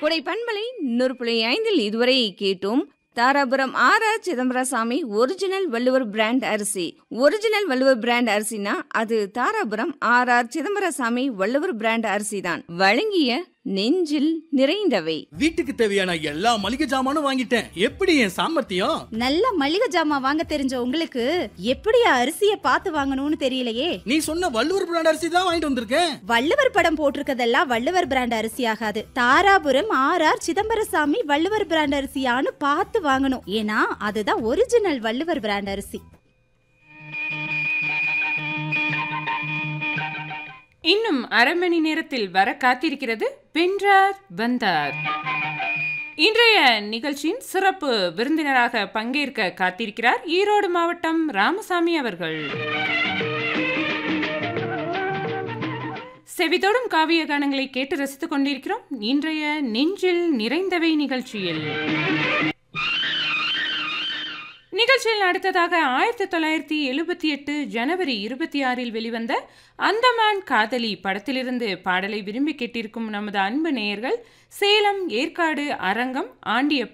கொடை பண்பலை நூறு புள்ளி ஐந்தில் இதுவரை கேட்டோம் Dharapuram R R Chidambarasamy original Valluvar brand அரிசி ஒரிஜினல் வள்ளுவர் பிராண்ட் அரிசினா அது Dharapuram R R Chidambarasamy Valluvar brand அரிசி தான் வழங்கிய நெஞ்சில் நிறைந்தவை வீட்டுக்கு தேவையான எல்லா மளிகை ஜாமானும் வாங்கிட்டேன் எப்படி என் சாமர்த்தியம் நல்ல மளிகை ஜாமான் வாங்க தெரிஞ்ச உங்களுக்கு எப்படியா அரிசிய பார்த்து வாங்கணும்னு தெரியலையே நீ சொன்ன வள்ளுவர் பிராண்ட் அரிசி தான் வாங்கிட்டு வந்திருக்கேன் வள்ளுவர் படம் போட்டிருக்கதெல்லாம் வள்ளுவர் பிராண்ட் அரிசி ஆகாது Dharapuram R R Chidambarasamy Valluvar brand அரிசியான்னு பார்த்து வாங்கணும் ஏன்னா அதுதான் ஒரிஜினல் வள்ளுவர் பிராண்ட் அரிசி இன்னும் அரை மணி நேரத்தில் வர காத்திருக்கிறது வென்றார் வந்தார் இன்றைய நிகழ்ச்சியின் சிறப்பு விருந்தினராக பங்கேற்க காத்திருக்கிறார் ஈரோடு மாவட்டம் ராமசாமி அவர்கள் செவிதோடும் காவிய கானங்களை கேட்டு ரசித்துக் கொண்டிருக்கிறோம் இன்றைய நெஞ்சில் நிறைந்தவை நிகழ்ச்சியில் நிகழ்ச்சியில் அடுத்ததாக ஆயிரத்தி தொள்ளாயிரத்தி எழுபத்தி எட்டு ஜனவரி இருபத்தி ஆறில் வெளிவந்த அந்தமான் காதலி படத்திலிருந்து பாடலை விரும்பி கேட்டிருக்கும் நமது அன்பு நேயர்கள் சேலம் ஏற்காடு அரங்கம் ஆண்டிய